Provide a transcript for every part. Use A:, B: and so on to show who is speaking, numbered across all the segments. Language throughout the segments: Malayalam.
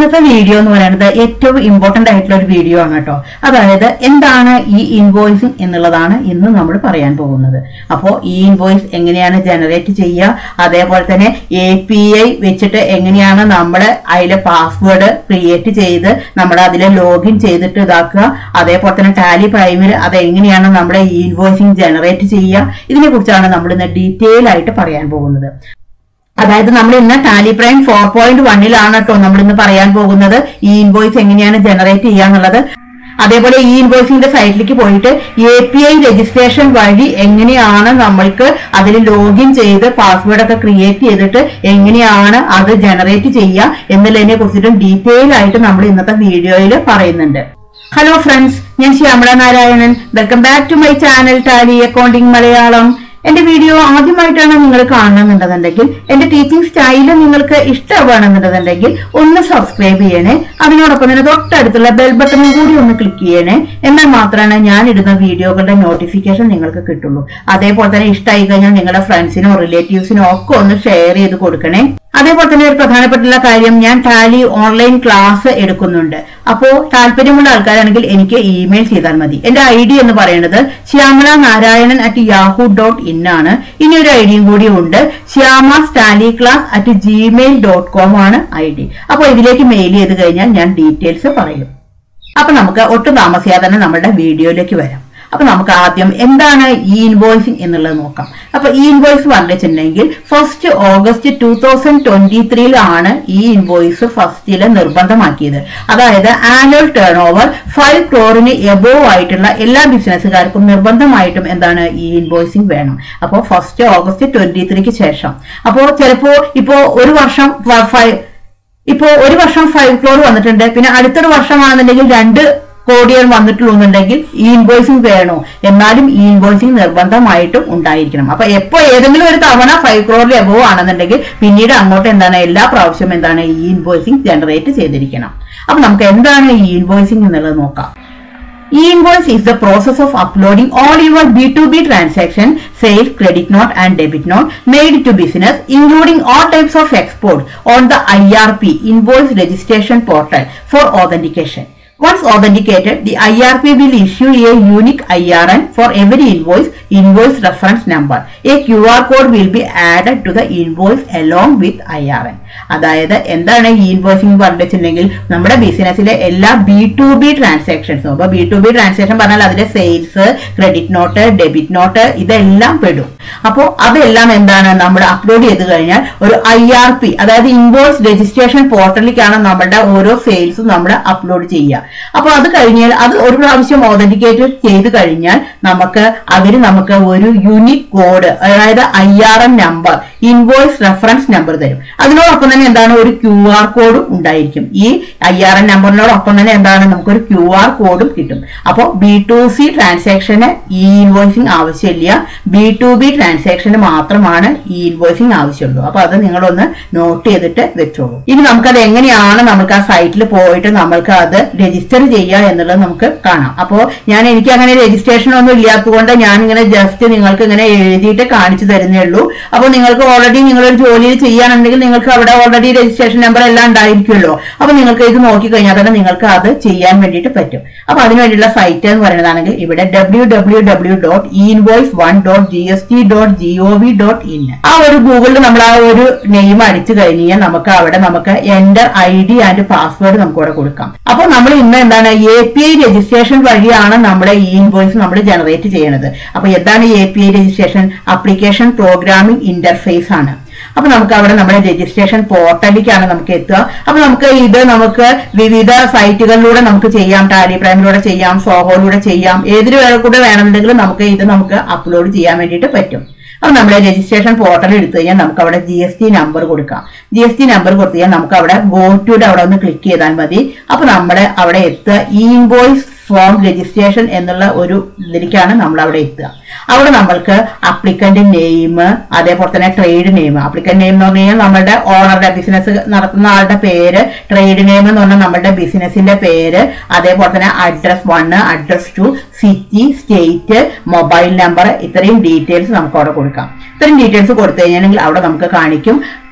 A: ഇന്നത്തെ വീഡിയോ എന്ന് പറയുന്നത് ഏറ്റവും ഇമ്പോർട്ടന്റ് ആയിട്ടുള്ള ഒരു വീഡിയോ ആണ് കേട്ടോ അതായത് എന്താണ് ഈ ഇൻവോയ്സിങ് എന്നുള്ളതാണ് ഇന്ന് നമ്മൾ പറയാൻ പോകുന്നത് അപ്പോൾ ഈ ഇൻവോയ്സ് എങ്ങനെയാണ് ജനറേറ്റ് ചെയ്യുക അതേപോലെ തന്നെ എ പി ഐ വെച്ചിട്ട് എങ്ങനെയാണ് നമ്മൾ അതിലെ പാസ്വേഡ് ക്രിയേറ്റ് ചെയ്ത് നമ്മൾ അതിൽ ലോഗിൻ ചെയ്തിട്ട് ഇതാക്കുക അതേപോലെ തന്നെ ടാലി പ്രൈമിൽ അത് എങ്ങനെയാണ് നമ്മുടെ ഈ ഇൻവോയ്സിങ് ജനറേറ്റ് ചെയ്യുക ഇതിനെ കുറിച്ചാണ് നമ്മൾ ഇന്ന് ഡീറ്റെയിൽ ആയിട്ട് പറയാൻ പോകുന്നത് അതായത് നമ്മൾ ഇന്ന് ടാലി പ്രൈം ഫോർ പോയിന്റ് വണ്ണിലാണ് കേട്ടോ നമ്മൾ ഇന്ന് പറയാൻ പോകുന്നത് ഈ ഇൻവോയ്സ് എങ്ങനെയാണ് ജനറേറ്റ് ചെയ്യുക എന്നുള്ളത് അതേപോലെ ഈ ഇൻവോയ്സിന്റെ സൈറ്റിലേക്ക് പോയിട്ട് എ പി ഐ രജിസ്ട്രേഷൻ വഴി എങ്ങനെയാണ് നമ്മൾക്ക് അതിൽ ലോഗിൻ ചെയ്ത് പാസ്വേഡ് ഒക്കെ ക്രിയേറ്റ് ചെയ്തിട്ട് എങ്ങനെയാണ് അത് ജനറേറ്റ് ചെയ്യുക എന്നുള്ളതിനെ കുറിച്ചിട്ടും ഡീറ്റെയിൽ ആയിട്ട് നമ്മൾ ഇന്നത്തെ വീഡിയോയിൽ പറയുന്നുണ്ട് ഹലോ ഫ്രണ്ട്സ് ഞാൻ Shyamala Narayanan welcome back to my channel Tally accounting Malayalam എന്റെ വീഡിയോ ആദ്യമായിട്ടാണ് നിങ്ങൾ കാണുന്നുണ്ടെന്നുണ്ടെങ്കിൽ എന്റെ ടീച്ചിങ് സ്റ്റൈല് നിങ്ങൾക്ക് ഇഷ്ടമാണെന്നുണ്ടെന്നുണ്ടെങ്കിൽ ഒന്ന് സബ്സ്ക്രൈബ് ചെയ്യണേ അതിനോടൊപ്പം തന്നെ തൊട്ടടുത്തുള്ള ബെൽ ബട്ടണും കൂടി ഒന്ന് ക്ലിക്ക് ചെയ്യണേ എന്നാൽ മാത്രമാണ് ഞാൻ ഇടുന്ന വീഡിയോകളുടെ നോട്ടിഫിക്കേഷൻ നിങ്ങൾക്ക് കിട്ടുള്ളൂ അതേപോലെ തന്നെ ഇഷ്ടമായി കഴിഞ്ഞാൽ നിങ്ങളുടെ ഫ്രണ്ട്സിനോ റിലേറ്റീവ്സിനോ ഒക്കെ ഒന്ന് ഷെയർ ചെയ്ത് കൊടുക്കണേ അതേപോലെ തന്നെ ഒരു പ്രധാനപ്പെട്ടുള്ള കാര്യം ഞാൻ ടാലി ഓൺലൈൻ ക്ലാസ് എടുക്കുന്നുണ്ട് അപ്പോൾ താല്പര്യമുള്ള ആൾക്കാരാണെങ്കിൽ എനിക്ക് ഇമെയിൽ ചെയ്താൽ മതി എന്റെ ഐ ഡി എന്ന് പറയുന്നത് Shyamala Narayanan at Yahoo dot in ആണ് ഇനി ഒരു ഐ ഡിയും കൂടി ഉണ്ട് ശ്യാമ സ്റ്റാലി class at Gmail dot com ആണ് ഐ ഡി അപ്പോൾ ഇതിലേക്ക് മെയിൽ ചെയ്ത് കഴിഞ്ഞാൽ ഞാൻ ഡീറ്റെയിൽസ് പറയും അപ്പൊ നമുക്ക് ഒട്ടും താമസിയാതെ തന്നെ നമ്മുടെ വീഡിയോയിലേക്ക് വരാം അപ്പൊ നമുക്ക് ആദ്യം എന്താണ് ഈ ഇൻവോയ്സിംഗ് എന്നുള്ളത് നോക്കാം അപ്പൊ ഈ ഇൻവോയ്സ് പറഞ്ഞിട്ടുണ്ടെങ്കിൽ first August two thousand twenty ത്രീയിലാണ് ഈ ഇൻവോയ്സ് ഫസ്റ്റില് നിർബന്ധമാക്കിയത് അതായത് ആനുവൽ ടേൺ ഓവർ ഫൈവ് ക്രോറിന് എബോവ് ആയിട്ടുള്ള എല്ലാ ബിസിനസ്സുകാർക്കും നിർബന്ധമായിട്ടും എന്താണ് ഈ ഇൻവോയ്സിംഗ് വേണം അപ്പോൾ ഫസ്റ്റ് ഓഗസ്റ്റ് ട്വന്റി ത്രീക്ക് ശേഷം അപ്പോൾ ചിലപ്പോ ഇപ്പോ ഒരു വർഷം ഫൈവ് ഇപ്പോ ഒരു വർഷം ഫൈവ് ക്രോർ വന്നിട്ടുണ്ട് പിന്നെ അടുത്തൊരു വർഷമാണെന്നുണ്ടെങ്കിൽ രണ്ട് കോടികൾ വന്നിട്ടുള്ളൂന്നുണ്ടെങ്കിൽ ഈ ഇൻവോയ്സിംഗ് വേണോ എന്നാലും ഈ ഇൻവോയ്സിംഗ് നിർബന്ധമായിട്ടും ഉണ്ടായിരിക്കണം അപ്പൊ എപ്പോ ഏതെങ്കിലും ഒരു തവണ ഫൈവ് ക്രോറിൽ എബോവ് ആണെന്നുണ്ടെങ്കിൽ പിന്നീട് അങ്ങോട്ട് എന്താണ് എല്ലാ പ്രാവശ്യവും എന്താണ് ഈ ഇൻവോയ്സിംഗ് ജനറേറ്റ് ചെയ്തിരിക്കണം അപ്പൊ നമുക്ക് എന്താണ് ഈ ഇൻവോയ്സിംഗ് എന്നുള്ളത് നോക്കാം E-invoice is the process of uploading all your B2B transaction, sales, credit note and debit note made to business including all types of export on the IRP invoice registration portal for authentication. Once authenticated, the IRP will issue a unique IRN for every invoice, invoice reference number. A QR code will be added to the invoice along with IRN. അതായത് എന്താണ് ഈ ഇൻവോയ്സിംഗ് പറഞ്ഞിട്ടുണ്ടെങ്കിൽ നമ്മുടെ ബിസിനസ്സിലെ എല്ലാ ബി ടു ബി ട്രാൻസാക്ഷൻസും അപ്പൊ ബി ടു ബി ട്രാൻസാക്ഷൻ പറഞ്ഞാൽ അതിലെ sales credit note debit note ഇതെല്ലാം പെടും അപ്പോൾ അതെല്ലാം എന്താണ് നമ്മൾ അപ്ലോഡ് ചെയ്ത് കഴിഞ്ഞാൽ ഒരു ഐ ആർ പി അതായത് ഇൻവോയ്സ് രജിസ്ട്രേഷൻ പോർട്ടലിലേക്കാണ് നമ്മുടെ ഓരോ സെയിൽസും നമ്മൾ അപ്ലോഡ് ചെയ്യുക അപ്പോൾ അത് കഴിഞ്ഞാൽ അത് ഒരു പ്രാവശ്യം ഓതന്റിക്കേറ്റ് ചെയ്ത് കഴിഞ്ഞാൽ നമുക്ക് അതിന് നമുക്ക് ഒരു യൂണിക് കോഡ് അതായത് I R M number invoice reference number തരും അതിനോടൊപ്പം തന്നെ എന്താണ് ഒരു ക്യു ആർ കോഡും ഉണ്ടായിരിക്കും ഈ ഐ ആർ എൻ നമ്പറിനോടൊപ്പം തന്നെ എന്താണ് നമുക്കൊരു ക്യു ആർ കോഡും കിട്ടും അപ്പോൾ ബി ടു സി ട്രാൻസാക്ഷന് ഈ ഇൻവോയ്സിംഗ് ആവശ്യമില്ല ബി ടു ബി ട്രാൻസാക്ഷന് മാത്രമാണ് ഈ ഇൻവോയ്സിംഗ് ആവശ്യമുള്ളൂ അപ്പൊ അത് നിങ്ങളൊന്ന് നോട്ട് ചെയ്തിട്ട് വെച്ചോളൂ ഇനി നമുക്കത് എങ്ങനെയാണ് നമുക്ക് ആ സൈറ്റിൽ പോയിട്ട് നമ്മൾക്ക് അത് രജിസ്റ്റർ ചെയ്യുക എന്നുള്ളത് നമുക്ക് കാണാം അപ്പോൾ ഞാൻ എനിക്ക് അങ്ങനെ രജിസ്ട്രേഷൻ ഒന്നും ഇല്ലാത്തതുകൊണ്ട് ഞാൻ ഇങ്ങനെ ജസ്റ്റ് നിങ്ങൾക്ക് ഇങ്ങനെ എഴുതിയിട്ട് കാണിച്ചു തരുന്നേ ഉള്ളൂ അപ്പോൾ നിങ്ങൾക്ക് ഓൾറെഡി നിങ്ങളൊരു ജോലിയിൽ ചെയ്യുകയാണെന്നുണ്ടെങ്കിൽ നിങ്ങൾക്ക് അവിടെ ഓൾറെഡി രജിസ്ട്രേഷൻ നമ്പർ എല്ലാം ഉണ്ടായിരിക്കുമല്ലോ അപ്പൊ നിങ്ങൾക്ക് ഇത് നോക്കി കഴിഞ്ഞാൽ തന്നെ നിങ്ങൾക്ക് അത് ചെയ്യാൻ വേണ്ടിയിട്ട് പറ്റും അപ്പൊ അതിന് വേണ്ടിയുള്ള സൈറ്റ് എന്ന് പറയുന്നതാണെങ്കിൽ ഇവിടെ W W W dot invoice one dot G S T dot G O V dot in ആ ഒരു ഗൂഗിളിൽ നമ്മൾ ആ ഒരു നെയിം അടിച്ചു കഴിഞ്ഞാൽ നമുക്ക് അവിടെ നമുക്ക് enter I D and password നമുക്ക് ഇവിടെ കൊടുക്കാം അപ്പൊ നമ്മൾ ഇന്ന് എന്താണ് എ പി ഐ രജിസ്ട്രേഷൻ വഴിയാണ് നമ്മുടെ ഈ ഇൻവോയ്സ് നമ്മൾ ജനറേറ്റ് ചെയ്യുന്നത് അപ്പൊ എന്താണ് A P I registration application programming interface ആണ് അപ്പൊ നമുക്ക് അവിടെ നമ്മുടെ രജിസ്ട്രേഷൻ പോർട്ടലിലേക്കാണ് നമുക്ക് എത്തുക അപ്പൊ നമുക്ക് ഇത് നമുക്ക് വിവിധ സൈറ്റുകളിലൂടെ നമുക്ക് ചെയ്യാം ടാലി പ്രൈമിലൂടെ ചെയ്യാം സോഹോയിലൂടെ ചെയ്യാം ഏതിൽ കൂടെ വേണമെന്നുണ്ടെങ്കിലും നമുക്ക് ഇത് നമുക്ക് അപ്ലോഡ് ചെയ്യാൻ വേണ്ടിയിട്ട് പറ്റും അപ്പൊ നമ്മുടെ രജിസ്ട്രേഷൻ പോർട്ടൽ എടുത്തു കഴിഞ്ഞാൽ നമുക്ക് അവിടെ ജി എസ് ടി നമ്പർ കൊടുക്കാം ജി എസ് ടി നമ്പർ കൊടുത്തു കഴിഞ്ഞാൽ നമുക്ക് അവിടെ ഗോ ടുയുടെ അവിടെ ഒന്ന് ക്ലിക്ക് ചെയ്താൽ മതി അപ്പൊ നമ്മുടെ അവിടെ എത്തുക ഇൻവോയ്സ് ഫോം രജിസ്ട്രേഷൻ എന്നുള്ള ഒരു ഇതിലേക്കാണ് നമ്മൾ അവിടെ എത്തുക അവിടെ നമ്മൾക്ക് അപ്ലിക്കന്റ് നെയിം അതേപോലെ തന്നെ ട്രേഡ് നെയിം അപ്ലിക്കന്റ് നെയിം എന്ന് പറഞ്ഞു കഴിഞ്ഞാൽ നമ്മുടെ ഓണറുടെ ബിസിനസ് നടത്തുന്ന ആളുടെ പേര് ട്രേഡ് നെയിം എന്ന് പറഞ്ഞാൽ നമ്മുടെ ബിസിനസിന്റെ പേര് അതേപോലെ തന്നെ address one address two city state mobile number ഇത്രയും ഡീറ്റെയിൽസ് നമുക്ക് അവിടെ കൊടുക്കാം ഇത്രയും ഡീറ്റെയിൽസ് കൊടുത്തു കഴിഞ്ഞാൽ അവിടെ നമുക്ക് കാണിക്കും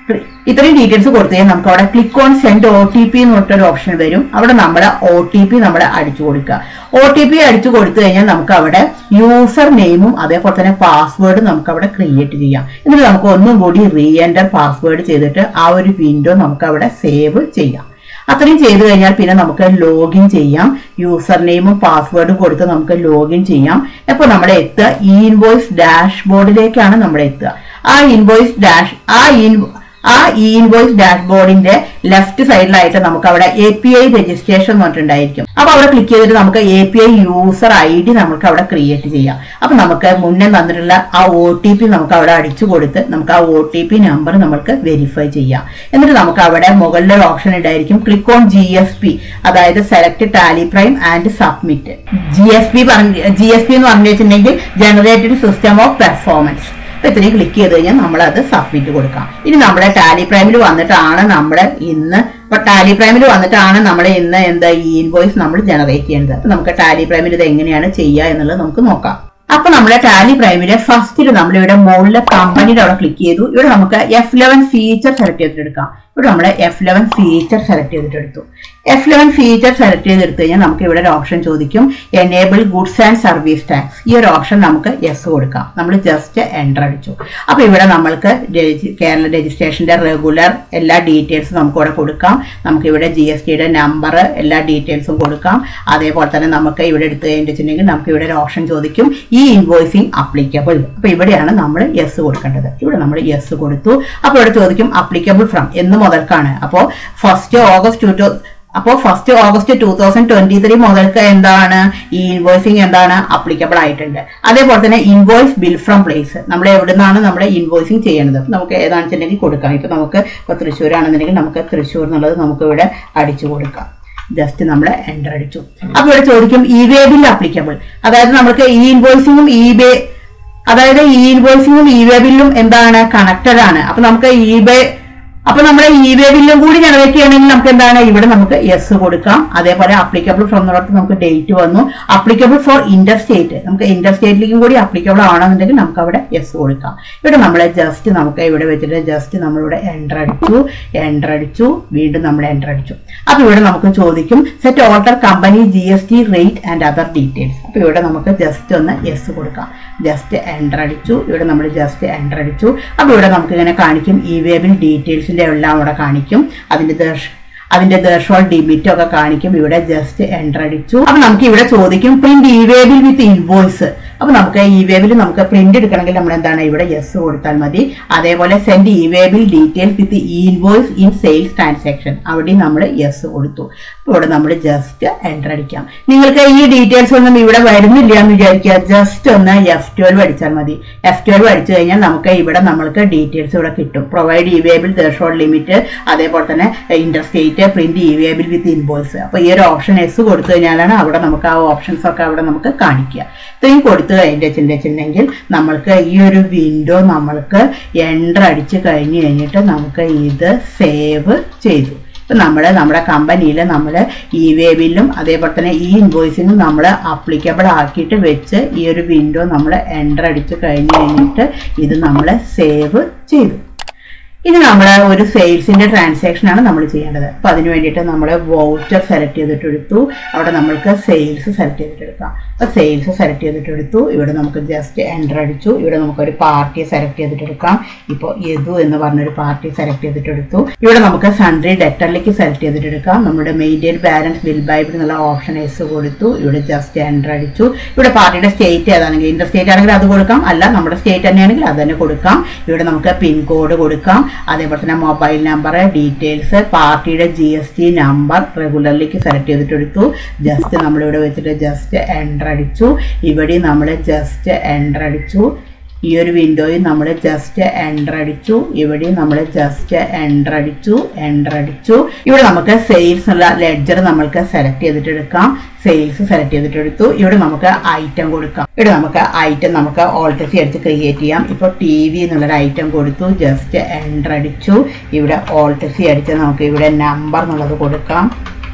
A: ഇത്രയും ഡീറ്റെയിൽസ് കൊടുത്തു കഴിഞ്ഞാൽ നമുക്ക് അവിടെ click on send O T P എന്ന് പറഞ്ഞിട്ടൊരു ഓപ്ഷൻ വരും അവിടെ നമ്മൾ ഒ ടി പി നമ്മൾ അടിച്ചു കൊടുക്കുക ഒ ടി പി അടിച്ചു കൊടുത്തു കഴിഞ്ഞാൽ നമുക്ക് അവിടെ യൂസർ നെയിമും അതേപോലെ തന്നെ പാസ്വേഡും നമുക്ക് അവിടെ ക്രിയേറ്റ് ചെയ്യാം എന്നിട്ട് നമുക്ക് ഒന്നും കൂടി റീ എൻ്റർ പാസ്വേഡ് ചെയ്തിട്ട് ആ ഒരു വിൻഡോ നമുക്ക് അവിടെ സേവ് ചെയ്യാം അത്രയും ചെയ്തു കഴിഞ്ഞാൽ പിന്നെ നമുക്ക് ലോഗിൻ ചെയ്യാം യൂസർ നെയിമും പാസ്വേഡും കൊടുത്ത് നമുക്ക് ലോഗിൻ ചെയ്യാം അപ്പോൾ നമ്മൾ എത്തുക ഈ ഇൻവോയ്സ് ഡാഷ്ബോർഡിലേക്കാണ് നമ്മൾ എത്തുക ആ ഇൻവോയ്സ് ഡാഷ് ആ ഇൻ ആ ഇ ഇൻവോയ്സ് ഡാഷ്ബോർഡിന്റെ ലെഫ്റ്റ് സൈഡിലായിട്ട് നമുക്ക് അവിടെ എ പി ഐ രജിസ്ട്രേഷൻ എന്ന് പറഞ്ഞിട്ടുണ്ടായിരിക്കും അപ്പൊ അവിടെ ക്ലിക്ക് ചെയ്തിട്ട് നമുക്ക് A P I user I D നമുക്ക് അവിടെ ക്രിയേറ്റ് ചെയ്യാം അപ്പൊ നമുക്ക് മുന്നേ തന്നിട്ടുള്ള ആ ഒ ടി പി നമുക്ക് അവിടെ അടിച്ചു കൊടുത്ത് നമുക്ക് ആ ഒ ടി പി നമ്പർ നമുക്ക് വെരിഫൈ ചെയ്യാം എന്നിട്ട് നമുക്ക് അവിടെ മുകളിലെ ഒരു ഓപ്ഷൻ ഉണ്ടായിരിക്കും click on G S P അതായത് select Tally Prime and submit G S P പറഞ്ഞ ജി എസ് പി എന്ന് പറഞ്ഞു വെച്ചിട്ടുണ്ടെങ്കിൽ ജനറേറ്റഡ് സിസ്റ്റം ഓഫ് പെർഫോമൻസ് അപ്പൊ ഇത്രയും ക്ലിക്ക് ചെയ്ത് കഴിഞ്ഞാൽ നമ്മൾ അത് സബ്മിറ്റ് കൊടുക്കാം ഇനി നമ്മുടെ ടാലി പ്രൈമിൽ വന്നിട്ടാണ് നമ്മുടെ ഇന്ന് ഇപ്പൊ ടാലി പ്രൈമിൽ വന്നിട്ടാണ് നമ്മൾ ഇന്ന് എന്താ ഈ ഇൻവോയ്സ് നമ്മൾ ജനറേറ്റ് ചെയ്യുന്നത് അപ്പൊ നമുക്ക് ടാലി പ്രൈമിൽ ഇത് എങ്ങനെയാണ് ചെയ്യുക എന്നുള്ളത് നമുക്ക് നോക്കാം അപ്പൊ നമ്മുടെ ടാലി പ്രൈമിലെ ഫസ്റ്റിൽ നമ്മൾ ഇവിടെ മുകളിലെ കമ്പനിയുടെ അവിടെ ക്ലിക്ക് ചെയ്തു ഇവിടെ നമുക്ക് എഫ് ലെവൻ ഫീച്ചർ സെലക്ട് ചെയ്തിട്ടെടുക്കാം ഇവിടെ നമ്മൾ എഫ് ലെവൻ ഫീച്ചർ സെലക്ട് ചെയ്തിട്ടെടുത്തു എഫ് ലെവൻ ഫീച്ചർ സെലക്ട് ചെയ്തെടുത്തു കഴിഞ്ഞാൽ നമുക്ക് ഇവിടെ ഒരു ഓപ്ഷൻ ചോദിക്കും enable goods and service tax ഈ ഒരു ഓപ്ഷൻ നമുക്ക് യെസ് കൊടുക്കാം നമ്മൾ ജസ്റ്റ് എൻ്റർ അടിച്ചു അപ്പൊ ഇവിടെ നമ്മൾക്ക് രജി- കേരള രജിസ്ട്രേഷന്റെ റെഗുലർ എല്ലാ ഡീറ്റെയിൽസും നമുക്ക് ഇവിടെ കൊടുക്കാം നമുക്ക് ഇവിടെ ജി എസ് ടിയുടെ നമ്പർ എല്ലാ ഡീറ്റെയിൽസും കൊടുക്കാം അതേപോലെ തന്നെ നമുക്ക് ഇവിടെ എടുത്തു കഴിഞ്ഞിട്ടുണ്ടെങ്കിൽ നമുക്ക് ഇവിടെ ഒരു ഓപ്ഷൻ ചോദിക്കും ഈ ഇൻവോയ്സിങ് അപ്ലിക്കബിൾ അപ്പൊ ഇവിടെയാണ് നമ്മൾ യെസ് കൊടുക്കേണ്ടത് ഇവിടെ നമ്മൾ യെസ് കൊടുത്തു അപ്പോൾ ഇവിടെ ചോദിക്കും അപ്ലിക്കബിൾ ഫ്രം എന്ന് മുതൽക്കാണ് അപ്പോൾ ഫസ്റ്റ് ഓഗസ്റ്റ് ടു അപ്പോൾ first August two thousand twenty three മുതൽക്ക് എന്താണ് ഈ ഇൻവോയ്സിങ് എന്താണ് അപ്ലിക്കബിൾ ആയിട്ടുണ്ട് അതേപോലെ തന്നെ ഇൻവോയ്സ് ബിൽ ഫ്രം പ്ലേസ് നമ്മൾ എവിടെ നിന്നാണ് നമ്മുടെ ഇൻവോയ്സിങ് ചെയ്യേണ്ടത് അപ്പൊ നമുക്ക് ഏതാണെന്ന് വെച്ചിട്ടുണ്ടെങ്കിൽ കൊടുക്കാം ഇപ്പൊ നമുക്ക് ഇപ്പോൾ തൃശ്ശൂരാണെന്നുണ്ടെങ്കിൽ നമുക്ക് തൃശ്ശൂർ എന്നുള്ളത് നമുക്ക് ഇവിടെ അടിച്ചു കൊടുക്കാം ജസ്റ്റ് നമ്മൾ എൻ്റർ അടിച്ചു അപ്പൊ ഇവിടെ ചോദിക്കും ഇ വേ ബിൽ അപ്ലിക്കബിൾ അതായത് നമുക്ക് ഈ ഇൻവോയ്സിങ്ങും ഇ ബേ അതായത് ഈ ഇൻവോയ്സിങ്ങും ഇ വേ ബില്ലും എന്താണ് കണക്റ്റഡ് ആണ് അപ്പൊ നമുക്ക് ഇ ബേ അപ്പൊ നമ്മുടെ ഇ വേ ബില്ലും കൂടി ജനറേറ്റ് ചെയ്യണമെങ്കിൽ നമുക്ക് എന്താണ് ഇവിടെ നമുക്ക് യെസ് കൊടുക്കാം അതേപോലെ അപ്ലിക്കബിൾ ഫ്രം എന്നിടത്ത് നമുക്ക് ഡേറ്റ് വന്നു അപ്ലിക്കബിൾ ഫോർ ഇന്റർ സ്റ്റേറ്റ് നമുക്ക് ഇന്റർ സ്റ്റേറ്റിലേക്കും കൂടി അപ്ലിക്കബിൾ ആണെന്നുണ്ടെങ്കിൽ നമുക്ക് അവിടെ യെസ് കൊടുക്കാം ഇവിടെ നമ്മൾ ജസ്റ്റ് നമുക്ക് ഇവിടെ വെച്ചിട്ട് ജസ്റ്റ് നമ്മളിവിടെ എൻ്റർ അടിച്ചു എൻ്റർ അടിച്ചു വീണ്ടും നമ്മൾ എൻ്റർ അടിച്ചു അപ്പൊ ഇവിടെ നമുക്ക് ചോദിക്കും set alter company G S T rate and other details അപ്പൊ ഇവിടെ നമുക്ക് ജസ്റ്റ് ഒന്ന് യെസ് കൊടുക്കാം ജസ്റ്റ് എൻ്റർ അടിച്ചു ഇവിടെ നമ്മൾ ജസ്റ്റ് എൻ്റർ അടിച്ചു അപ്പൊ ഇവിടെ നമുക്ക് ഇങ്ങനെ കാണിക്കും ഇ വേബിൽ ഡീറ്റെയിൽസിന്റെ എല്ലാം ഇവിടെ കാണിക്കും അതിന്റെ ദർശ അതിന്റെ ദർഷോൾ ഡിമിറ്റ് ഒക്കെ കാണിക്കും ഇവിടെ ജസ്റ്റ് എൻ്റർ അടിച്ചു അപ്പൊ നമുക്ക് ഇവിടെ ചോദിക്കും print e waybill with invoice അപ്പൊ നമുക്ക് ഇ വേബിൽ നമുക്ക് പ്രിന്റ് എടുക്കണമെങ്കിൽ നമ്മൾ എന്താണ് ഇവിടെ യെസ് കൊടുത്താൽ മതി അതേപോലെ send e waybill details with invoice in sales transaction അവിടെ നമ്മൾ യെസ് കൊടുത്തു അപ്പൊ ഇവിടെ നമ്മൾ ജസ്റ്റ് എൻ്റർ അടിക്കാം നിങ്ങൾക്ക് ഈ ഡീറ്റെയിൽസ് ഒന്നും ഇവിടെ വരുന്നില്ല എന്ന് വിചാരിക്കുക ജസ്റ്റ് ഒന്ന് എഫ് ട്വൽവ് അടിച്ചാൽ മതി എഫ് ട്വൽവ് അടിച്ചു കഴിഞ്ഞാൽ നമുക്ക് ഇവിടെ നമ്മൾക്ക് ഡീറ്റെയിൽസ് ഇവിടെ കിട്ടും provide e waybill threshold limit അതേപോലെ തന്നെ inter state print e waybill with invoice അപ്പൊ ഈ ഒരു ഓപ്ഷൻ എസ് കൊടുത്തു കഴിഞ്ഞാലാണ് അവിടെ നമുക്ക് ആ ഓപ്ഷൻസ് ഒക്കെ അവിടെ നമുക്ക് കാണിക്കുക ഇത്രയും കൊടുത്തു കഴിഞ്ഞിട്ടുണ്ടെങ്കിൽ നമ്മൾക്ക് ഈ ഒരു വിൻഡോ നമ്മൾക്ക് എൻ്റർ അടിച്ച് കഴിഞ്ഞ് കഴിഞ്ഞിട്ട് നമുക്ക് ഇത് സേവ് ചെയ്തു ഇപ്പം നമ്മൾ നമ്മുടെ കമ്പനിയിൽ നമ്മൾ ഇ വേ ബില്ലും അതേപോലെ തന്നെ ഈ ഇൻവോയ്സിങ്ങും നമ്മൾ അപ്ലിക്കബിൾ ആക്കിയിട്ട് വെച്ച് ഈ ഒരു വിൻഡോ നമ്മൾ എൻ്റർ അടിച്ച് കഴിഞ്ഞ് കഴിഞ്ഞിട്ട് ഇത് നമ്മൾ സേവ് ചെയ്തു ഇനി നമ്മൾ ഒരു സെയിൽസിന്റെ ട്രാൻസാക്ഷൻ ആണ് നമ്മൾ ചെയ്യേണ്ടത് അപ്പൊ അതിന് വേണ്ടിയിട്ട് നമ്മൾ വൗച്ചർ സെലക്ട് ചെയ്തിട്ട് എടുത്തു അവിടെ നമ്മൾക്ക് സെയിൽസ് സെലക്ട് ചെയ്തിട്ട് എടുക്കാം അപ്പൊ സെയിൽസ് സെലക്ട് ചെയ്തിട്ട് എടുത്തു ഇവിടെ നമുക്ക് ജസ്റ്റ് എൻ്റർ അടിച്ചു ഇവിടെ നമുക്കൊരു പാർട്ടി സെലക്ട് ചെയ്തിട്ട് എടുക്കാം ഇപ്പോൾ യദു എന്ന് പറഞ്ഞൊരു പാർട്ടി സെലക്ട് ചെയ്തിട്ട് എടുത്തു ഇവിടെ നമുക്ക് സൺഡ്രി ഡെറ്ററിലേക്ക് സെലക്ട് ചെയ്തിട്ട് എടുക്കാം നമ്മുടെ മെയിൻറ്റെയിൻ ബാലൻസ് ബിൽ ബൈബിൾ എന്നുള്ള ഓപ്ഷൻ എസ് കൊടുത്തു ഇവിടെ ജസ്റ്റ് എൻ്റർ അടിച്ചു ഇവിടെ പാർട്ടിയുടെ സ്റ്റേറ്റ് ഏതാണെങ്കിൽ ഇന്റർ സ്റ്റേറ്റ് ആണെങ്കിൽ അത് കൊടുക്കാം അല്ല നമ്മുടെ സ്റ്റേറ്റ് തന്നെയാണെങ്കിൽ അത് തന്നെ കൊടുക്കാം ഇവിടെ നമുക്ക് പിൻ കോഡ് കൊടുക്കാം അതേപോലെ തന്നെ മൊബൈൽ നമ്പർ ഡീറ്റെയിൽസ് പാർട്ടിയുടെ ജി എസ് ടി നമ്പർ റെഗുലറിലേക്ക് സെലക്ട് ചെയ്തിട്ട് എടുത്തു ജസ്റ്റ് നമ്മളിവിടെ വെച്ചിട്ട് ജസ്റ്റ് എൻ്റർ അടിച്ചു ഇവിടെ നമ്മൾ ജസ്റ്റ് എൻ്റർ അടിച്ചു ഈ ഒരു വിൻഡോയിൽ നമ്മൾ ജസ്റ്റ് എൻ്റർ അടിച്ചു ഇവിടെയും നമ്മൾ ജസ്റ്റ് എൻ്റർ അടിച്ചു എൻ്റർ അടിച്ചു ഇവിടെ നമുക്ക് സെയിൽസ് ഉള്ള ലെഡ്ജർ നമ്മൾക്ക് സെലക്ട് ചെയ്തിട്ട് എടുക്കാം സെയിൽസ് സെലക്ട് ചെയ്തിട്ട് എടുത്തു ഇവിടെ നമുക്ക് ഐറ്റം കൊടുക്കാം ഇവിടെ നമുക്ക് ഐറ്റം നമുക്ക് ഓൾട്ടസി എടുത്ത് ക്രിയേറ്റ് ചെയ്യാം ഇപ്പോൾ ടി വി എന്നുള്ളൊരു ഐറ്റം കൊടുത്തു ജസ്റ്റ് എൻ്റർ അടിച്ചു ഇവിടെ ഓൾട്ടസി അടിച്ച് നമുക്ക് ഇവിടെ നമ്പർ എന്നുള്ളത് കൊടുക്കാം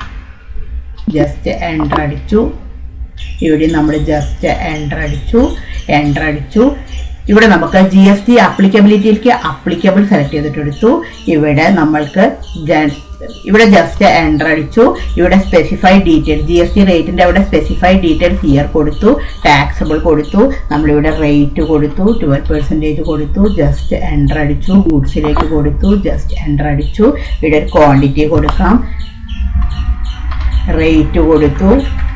A: ജസ്റ്റ് എൻ്റർ അടിച്ചു ഇവിടെ നമ്മൾ ജസ്റ്റ് എൻ്റർ അടിച്ചു എൻ്റർ അടിച്ചു ഇവിടെ നമുക്ക് ജി എസ് ടി അപ്ലിക്കബിലിറ്റിയിലേക്ക് അപ്ലിക്കബിൾ സെലക്ട് ചെയ്തിട്ടെടുത്തു ഇവിടെ നമ്മൾക്ക് ജൻ- ഇവിടെ ജസ്റ്റ് എൻ്റർ അടിച്ചു ഇവിടെ specified details G S T റേറ്റിന്റെ അവിടെ സ്പെസിഫൈഡ് ഡീറ്റെയിൽസ് ഇയർ കൊടുത്തു ടാക്സബിൾ കൊടുത്തു നമ്മളിവിടെ റേറ്റ് കൊടുത്തു ട്വൽവ് പെർസെൻറ്റേജ് കൊടുത്തു ജസ്റ്റ് എൻ്റർ അടിച്ചു ഗൂഡ്സിലേക്ക് കൊടുത്തു ജസ്റ്റ് എൻ്റർ അടിച്ചു ഇവിടെ ഒരു ക്വാണ്ടിറ്റി കൊടുക്കാം റേറ്റ് കൊടുത്തു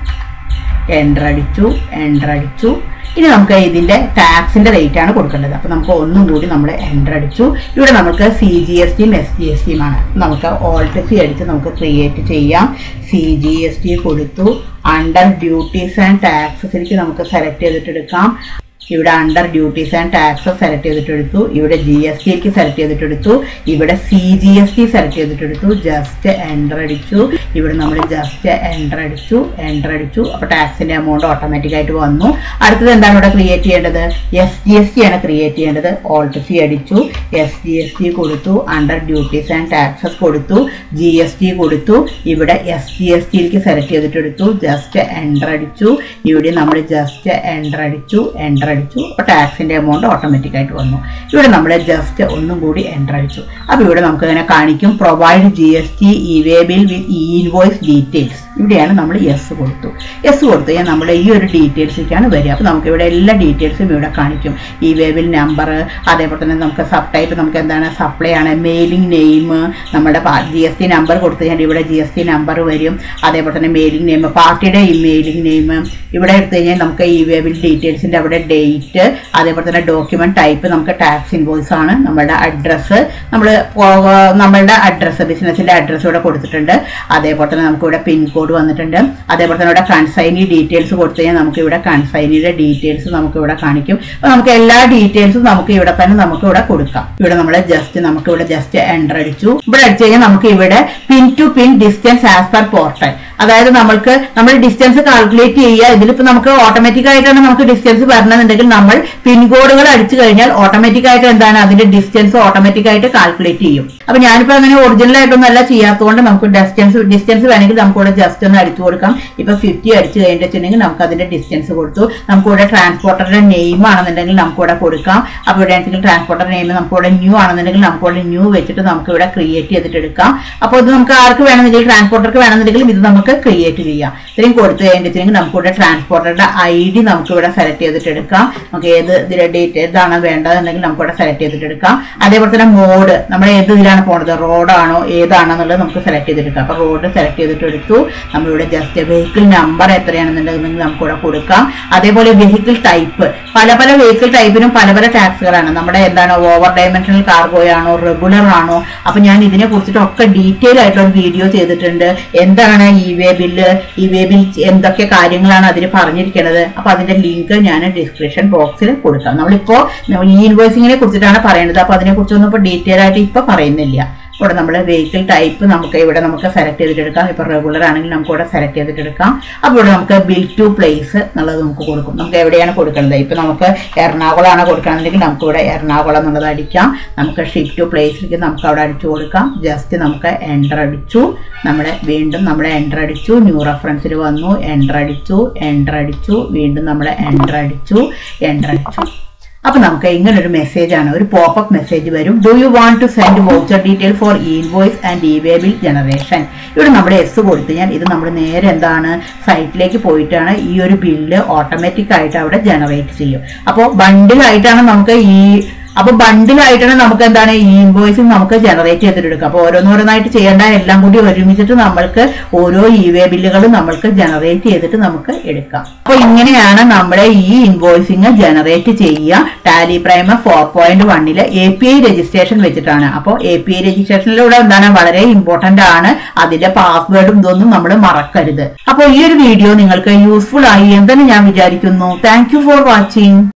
A: എൻ്റർ അടിച്ചു എൻ്റർ അടിച്ചു ഇനി നമുക്ക് ഇതിന്റെ ടാക്സിന്റെ റേറ്റ് ആണ് കൊടുക്കേണ്ടത് അപ്പൊ നമുക്ക് ഒന്നും കൂടി നമ്മൾ എൻ്റർ അടിച്ചു ഇവിടെ നമുക്ക് സി ജി എസ് ടിയും എസ് ജി എസ് ടിയും ആണ് നമുക്ക് ഓൾട്ട് സി അടിച്ച് നമുക്ക് ക്രിയേറ്റ് ചെയ്യാം സി ജി എസ് ടി കൊടുത്തു അണ്ടർ ഡ്യൂട്ടീസ് ആൻഡ് ടാക്സസിലേക്ക് നമുക്ക് സെലക്ട് ചെയ്തിട്ട് എടുക്കാം ഇവിടെ under duties and taxes select ചെയ്തിട്ടെടുത്തു ഇവിടെ ജി എസ് ടിക്ക് സെലക്ട് ചെയ്തിട്ടെടുത്തു ഇവിടെ C G S T select ചെയ്തിട്ടെടുത്തു ജസ്റ്റ് എൻ്റർ അടിച്ചു ഇവിടെ നമ്മൾ ജസ്റ്റ് എൻ്റർ അടിച്ചു എൻ്റർ അടിച്ചു അപ്പോൾ ടാക്സിന്റെ എമൗണ്ട് ഓട്ടോമാറ്റിക് ആയിട്ട് വന്നു അടുത്തത് എന്താണ് ഇവിടെ ക്രിയേറ്റ് ചെയ്യേണ്ടത് എസ് ജി എസ് ടി ആണ് ക്രിയേറ്റ് ചെയ്യേണ്ടത് ഓൾട്ട് സി അടിച്ചു എസ് ജി എസ് ടി കൊടുത്തു അണ്ടർ ഡ്യൂട്ടീസ് ആൻഡ് ടാക്സസ് കൊടുത്തു ജി എസ് ടി കൊടുത്തു ഇവിടെ എസ് ജി എസ് ടിയിലേക്ക് സെലക്ട് ചെയ്തിട്ടെടുത്തു ജസ്റ്റ് എൻ്റർ അടിച്ചു ഇവിടെ നമ്മൾ ജസ്റ്റ് എൻ്റർ അടിച്ചു എൻ്റർ അടിച്ചു അപ്പോൾ ടാക്സിന്റെ എമൗണ്ട് ഓട്ടോമാറ്റിക് ആയിട്ട് വന്നു ഇവിടെ നമ്മൾ ജസ്റ്റ് ഒന്നും കൂടി എൻ്റർ അടിച്ചു അപ്പോൾ ഇവിടെ നമുക്ക് ഇങ്ങനെ കാണിക്കും provide G S T e way waybill with e invoice details ഇവിടെയാണ് നമ്മൾ യെസ് കൊടുത്തു യെസ് കൊടുത്തു കഴിഞ്ഞാൽ നമ്മൾ ഈ ഒരു ഡീറ്റെയിൽസിലേക്കാണ് വരിക അപ്പോൾ നമുക്ക് ഇവിടെ എല്ലാ ഡീറ്റെയിൽസും ഇവിടെ കാണിക്കും ഈ വേബിൽ നമ്പർ അതേപോലെ തന്നെ നമുക്ക് സബ് ടൈപ്പ് നമുക്ക് എന്താണ് സപ്ലൈ ആണ് മെയിലിംഗ് നെയിം നമ്മുടെ ജി എസ് ടി നമ്പർ കൊടുത്തു കഴിഞ്ഞാൽ ഇവിടെ ജി എസ് ടി നമ്പർ വരും അതേപോലെ തന്നെ മെയിലിംഗ് നെയിം പാർട്ടിയുടെ ഈ മെയിലിംഗ് നെയിം ഇവിടെ എടുത്തു കഴിഞ്ഞാൽ നമുക്ക് ഈ വേബിൽ ഡീറ്റെയിൽസിൻ്റെ അവിടെ ഡേറ്റ് അതേപോലെ തന്നെ ഡോക്യുമെന്റ് ടൈപ്പ് നമുക്ക് ടാക്സ് ഇൻവോയ്സ് ആണ് നമ്മുടെ അഡ്രസ്സ് നമ്മൾ നമ്മളുടെ അഡ്രസ്സ് ബിസിനസിന്റെ അഡ്രസ്സ് ഇവിടെ കൊടുത്തിട്ടുണ്ട് അതേപോലെ തന്നെ നമുക്ക് ഇവിടെ പിൻകോഡ് വന്നിട്ടുണ്ട് അതേപോലെ തന്നെ ഇവിടെ കൺസൈനി ഡീറ്റെയിൽസ് കൊടുത്തു കഴിഞ്ഞാൽ നമുക്ക് ഇവിടെ കൺസൈനിയുടെ ഡീറ്റെയിൽസ് നമുക്ക് ഇവിടെ കാണിക്കും അപ്പോൾ നമുക്ക് എല്ലാ ഡീറ്റെയിൽസും നമുക്ക് ഇവിടെ തന്നെ നമുക്ക് ഇവിടെ കൊടുക്കാം ഇവിടെ നമ്മൾ ജസ്റ്റ് നമുക്ക് ഇവിടെ ജസ്റ്റ് എൻ്റർ അടിച്ചു ഇവിടെ അടിച്ചു കഴിഞ്ഞാൽ നമുക്ക് ഇവിടെ pin to pin distance as per portal അതായത് നമ്മൾക്ക് നമ്മൾ ഡിസ്റ്റൻസ് കാൽക്കുലേറ്റ് ചെയ്യുക ഇതിലിപ്പോൾ നമുക്ക് ഓട്ടോമാറ്റിക് ആയിട്ടാണ് നമുക്ക് ഡിസ്റ്റൻസ് വരണമെന്നുണ്ടെങ്കിൽ നമ്മൾ പിൻകോഡുകൾ അടിച്ചു കഴിഞ്ഞാൽ ഓട്ടോമാറ്റിക് ആയിട്ട് എന്താണ് അതിന്റെ ഡിസ്റ്റൻസ് ഓട്ടോമാറ്റിക് ആയിട്ട് കാൽക്കുലേറ്റ് ചെയ്യും അപ്പൊ ഞാനിപ്പോ അങ്ങനെ ഒറിജിനൽ ആയിട്ടൊന്നും അല്ല ചെയ്യാത്തതുകൊണ്ട് നമുക്ക് ഡിസ്റ്റൻസ് ഡിസ്റ്റൻസ് വേണമെങ്കിൽ നമുക്ക് ഇവിടെ ജസ്റ്റ് ഒന്ന് അടിച്ചു കൊടുക്കാം ഇപ്പൊ ഫിഫ്റ്റി അടിച്ചു കഴിഞ്ഞിട്ടുണ്ടെങ്കിൽ നമുക്ക് അതിന്റെ ഡിസ്റ്റൻസ് കൊടുത്തു നമുക്ക് ഇവിടെ ട്രാൻസ്പോർട്ടറുടെ നെയിം ആണെന്നുണ്ടെങ്കിൽ നമുക്ക് ഇവിടെ കൊടുക്കാം അപ്പൊ ഇവിടെ എന്തെങ്കിലും ട്രാൻസ്പോർട്ടർ നെയിം നമുക്ക് ഇവിടെ ന്യൂ ആണെന്നുണ്ടെങ്കിൽ നമുക്ക് ഇവിടെ ന്യൂ വെച്ചിട്ട് നമുക്ക് ഇവിടെ ക്രിയേറ്റ് ചെയ്തിട്ട് എടുക്കാം അപ്പോൾ ഇത് നമുക്ക് ആർക്ക് വേണമെന്നുണ്ടെങ്കിൽ ട്രാൻസ്പോർട്ടർക്ക് വേണമെന്നുണ്ടെങ്കിലും ഇത് നമുക്ക് ക്രിയേറ്റ് ചെയ്യാം ഇത്രയും കൊടുത്തു കഴിഞ്ഞിട്ടുണ്ടെങ്കിൽ നമുക്ക് ഇവിടെ ട്രാൻസ്പോർട്ടറുടെ ഐ ഡി നമുക്ക് ഇവിടെ സെലക്ട് ചെയ്തിട്ട് എടുക്കാം നമുക്ക് ഏത് ഇതിന്റെ ഡേറ്റ് ഏതാണ് വേണ്ടതെന്നുണ്ടെങ്കിൽ നമുക്ക് ഇവിടെ സെലക്ട് ചെയ്തിട്ട് എടുക്കാം അതേപോലെ തന്നെ മോഡ് നമ്മൾ ഏത് ഇതിലാണ് പോണത് റോഡാണോ ഏതാണെന്നുള്ളത് നമുക്ക് സെലക്ട് ചെയ്തെടുക്കാം അപ്പോൾ റോഡ് സെലക്ട് ചെയ്തിട്ട് എടുത്തു നമ്മളിവിടെ ജസ്റ്റ് വെഹിക്കിൾ നമ്പർ എത്രയാണെന്നുണ്ടെങ്കിൽ നമുക്ക് ഇവിടെ കൊടുക്കാം അതേപോലെ വെഹിക്കിൾ ടൈപ്പ് പല പല വെഹിക്കിൾ ടൈപ്പിനും പല പല ടാക്സുകളാണ് നമ്മുടെ എന്താണ് ഓവർ ഡയമെൻഷണൽ കാർഗോ ആണോ റെഗുലർ ആണോ അപ്പൊ ഞാൻ ഇതിനെ കുറിച്ചിട്ടൊക്കെ ഡീറ്റെയിൽ ആയിട്ടുള്ള വീഡിയോ ചെയ്തിട്ടുണ്ട് എന്താണ് ഇ വേ ബില്ല് ഇ വേ ബിൽ എന്തൊക്കെ കാര്യങ്ങളാണ് അതിൽ പറഞ്ഞിരിക്കുന്നത് അപ്പൊ അതിന്റെ ലിങ്ക് ഞാൻ ഡിസ്ക്രിപ്ഷൻ ബോക്സിൽ കൊടുക്കാം നമ്മളിപ്പോ ഈ ഇൻവോയ്സിങ്ങിനെ കുറിച്ചിട്ടാണ് പറയുന്നത് അപ്പൊ അതിനെ കുറിച്ചൊന്നും ഇപ്പൊ ഡീറ്റെയിൽ ആയിട്ട് ഇപ്പൊ പറയുന്നില്ല ഇവിടെ നമ്മൾ വെഹിക്കിൾ ടൈപ്പ് നമുക്ക് ഇവിടെ നമുക്ക് സെലക്ട് ചെയ്തിട്ടെടുക്കാം ഇപ്പോൾ റെഗുലർ ആണെങ്കിൽ നമുക്ക് ഇവിടെ സെലക്ട് ചെയ്തിട്ടെടുക്കാം അപ്പോൾ ഇവിടെ നമുക്ക് ബിൽ ടു പ്ലേസ് എന്നുള്ളത് നമുക്ക് കൊടുക്കും നമുക്ക് എവിടെയാണ് കൊടുക്കേണ്ടത് ഇപ്പോൾ നമുക്ക് എറണാകുളമാണ് കൊടുക്കണമെന്നുണ്ടെങ്കിൽ നമുക്ക് ഇവിടെ എറണാകുളം എന്നുള്ളത് അടിക്കാം നമുക്ക് ഷിപ്പ് ടു പ്ലേസിലേക്ക് നമുക്ക് അവിടെ അടിച്ചു കൊടുക്കാം ജസ്റ്റ് നമുക്ക് എൻ്റർ അടിച്ചു നമ്മുടെ വീണ്ടും നമ്മൾ എൻ്റർ അടിച്ചു ന്യൂ റെഫറൻസിൽ വന്നു എൻ്റർ അടിച്ചു എൻ്റർ അടിച്ചു വീണ്ടും നമ്മൾ എൻ്റർ അടിച്ചു എൻ്റർ അടിച്ചു അപ്പൊ നമുക്ക് ഇങ്ങനെ ഒരു മെസ്സേജ് ആണ് ഒരു പോപ്പപ്പ് മെസ്സേജ് വരും do you want to send voucher detail for invoice and e way bill generation ഇവിടെ നമ്മൾ എസ് കൊടുത്തു കഴിഞ്ഞാൽ ഇത് നമ്മൾ നേരെ എന്താണ് സൈറ്റിലേക്ക് പോയിട്ടാണ് ഈ ഒരു ബില്ല് ഓട്ടോമാറ്റിക് ആയിട്ട് അവിടെ ജനറേറ്റ് ചെയ്യും അപ്പോൾ ബണ്ടിലായിട്ടാണ് നമുക്ക് ഈ അപ്പൊ ബണ്ടിലായിട്ടാണ് നമുക്ക് എന്താണ് ഈ ഇൻവോയ്സും നമുക്ക് ജനറേറ്റ് ചെയ്തിട്ടെടുക്കുക അപ്പൊ ഓരോന്നോരോന്നായിട്ട് ചെയ്യേണ്ട എല്ലാം കൂടി ഒരുമിച്ചിട്ട് നമ്മൾക്ക് ഓരോ ഇ വേ ബില്ലുകളും നമ്മൾക്ക് ജനറേറ്റ് ചെയ്തിട്ട് നമുക്ക് എടുക്കാം അപ്പൊ ഇങ്ങനെയാണ് നമ്മുടെ ഈ ഇൻവോയ്സിങ് ജനറേറ്റ് ചെയ്യുക ടാലി പ്രൈമർ ഫോർ പോയിന്റ് വണ്ണില് എ പി ഐ രജിസ്ട്രേഷൻ വെച്ചിട്ടാണ് അപ്പോൾ എ പി ഐ രജിസ്ട്രേഷനിലൂടെ എന്താണ് വളരെ ഇമ്പോർട്ടന്റ് ആണ് അതിന്റെ പാസ്വേഡും ഇതൊന്നും നമ്മൾ മറക്കരുത് അപ്പോൾ ഈ ഒരു വീഡിയോ നിങ്ങൾക്ക് യൂസ്ഫുൾ ആയി എന്തെന്ന് ഞാൻ വിചാരിക്കുന്നു താങ്ക് യു ഫോർ വാച്ചിങ്